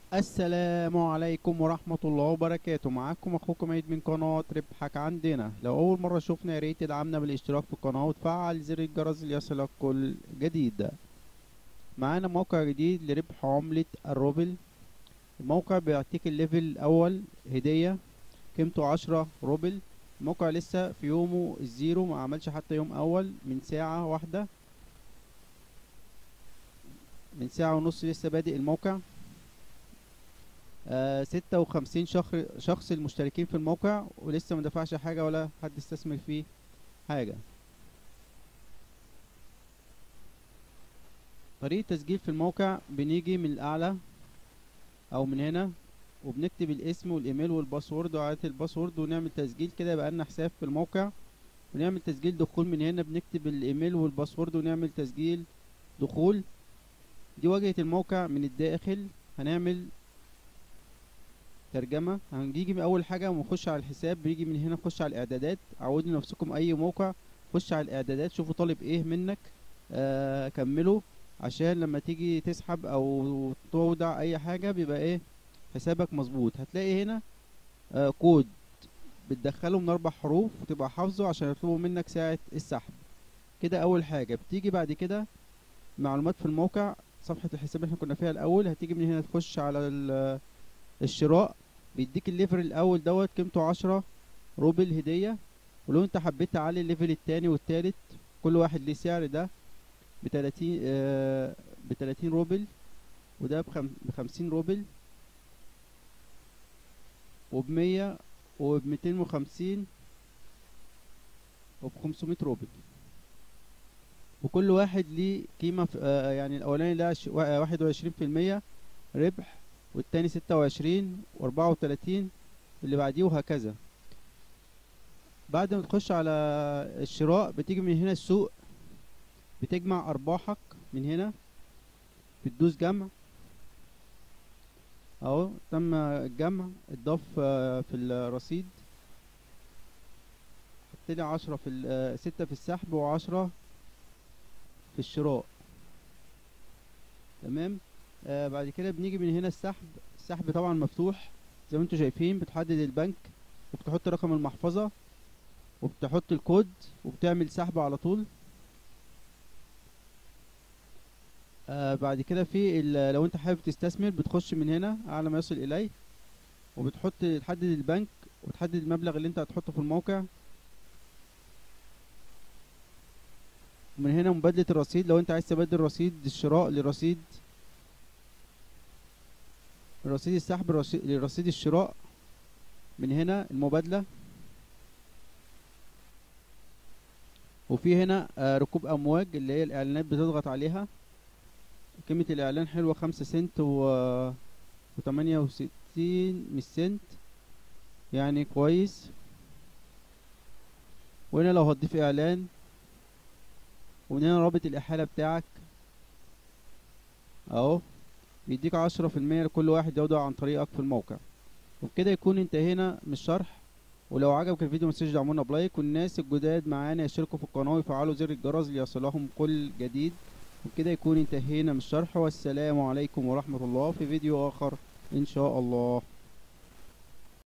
السلام عليكم ورحمة الله وبركاته معاكم اخوكم عيد من قناة ربحك عندنا لو اول مرة شوفنا يا ريت تدعمنا بالاشتراك في القناة وتفعل زر الجرس ليصلك كل جديد معانا موقع جديد لربح عملة الروبل الموقع بيعطيك الليفل الاول هدية قيمته عشرة روبل الموقع لسه في يومه الزيرو ما عملش حتى يوم اول من ساعة واحدة من ساعة ونص لسه بادئ الموقع آه ستة وخمسين شخص شخص المشتركين في الموقع ولسه مدفعش حاجة ولا حد استثمر فيه حاجة طريقة تسجيل في الموقع بنيجي من الأعلى أو من هنا وبنكتب الاسم والإيميل والباسورد وعادة الباسورد ونعمل تسجيل كده يبقى لنا حساب في الموقع ونعمل تسجيل دخول من هنا بنكتب الإيميل والباسورد ونعمل تسجيل دخول دي واجهة الموقع من الداخل هنعمل ترجمة هنيجي من أول حاجة ونخش على الحساب بنيجي من هنا نخش على الإعدادات عودوا نفسكم أي موقع خش على الإعدادات شوفوا طالب إيه منك آه كملوا عشان لما تيجي تسحب أو تودع أي حاجة بيبقى إيه حسابك مظبوط هتلاقي هنا آه كود بتدخله من أربع حروف وتبقى حافظه عشان يطلبوا منك ساعة السحب كده أول حاجة بتيجي بعد كده معلومات في الموقع صفحة الحساب اللي احنا كنا فيها الأول هتيجي من هنا تخش على الشراء بيديك الليفل الاول دوت قيمته عشرة روبل هدية ولو انت حبيت تعلي الليفل التاني والتالت كل واحد ليه سعر ده بتلاتين آه بتلاتين روبل وده بخم بخمسين روبل وبمية وبميتين وخمسين وبخمسمية روبل وكل واحد ليه قيمة آه يعني الأولاني ده واحد وعشرين في المية ربح والتاني ستة وعشرين وأربعة وتلاتين اللي بعديه وهكذا بعد ما تخش على الشراء بتيجي من هنا السوق بتجمع أرباحك من هنا بتدوس جمع اهو تم الجمع اتضاف في الرصيد حطلي عشرة في ستة في السحب وعشرة في الشراء تمام آه بعد كده بنيجي من هنا السحب السحب طبعا مفتوح زي ما انتم شايفين بتحدد البنك وبتحط رقم المحفظة وبتحط الكود وبتعمل سحب على طول آه بعد كده في لو انت حابب تستثمر بتخش من هنا اعلى ما يصل اليه وبتحط تحدد البنك وتحدد المبلغ اللي انت هتحطه في الموقع ومن هنا مبادلة الرصيد لو انت عايز تبدل رصيد الشراء لرصيد رصيد السحب لرصيد الشراء من هنا المبادلة وفي هنا آه ركوب أمواج اللي هي الإعلانات بتضغط عليها قيمة الإعلان حلوة خمسة سنت و وتمانية وستين مش سنت يعني كويس وهنا لو هتضيف إعلان ومن هنا رابط الإحالة بتاعك أهو بيديك عشرة في المية لكل واحد يوضع عن طريقك في الموقع وبكده يكون انتهينا من الشرح ولو عجبك الفيديو متنساش دعمونا بلايك والناس الجداد معانا يشتركوا في القناة ويفعلوا زر الجرس ليصلهم كل جديد وبكده يكون انتهينا من الشرح والسلام عليكم ورحمة الله في فيديو آخر إن شاء الله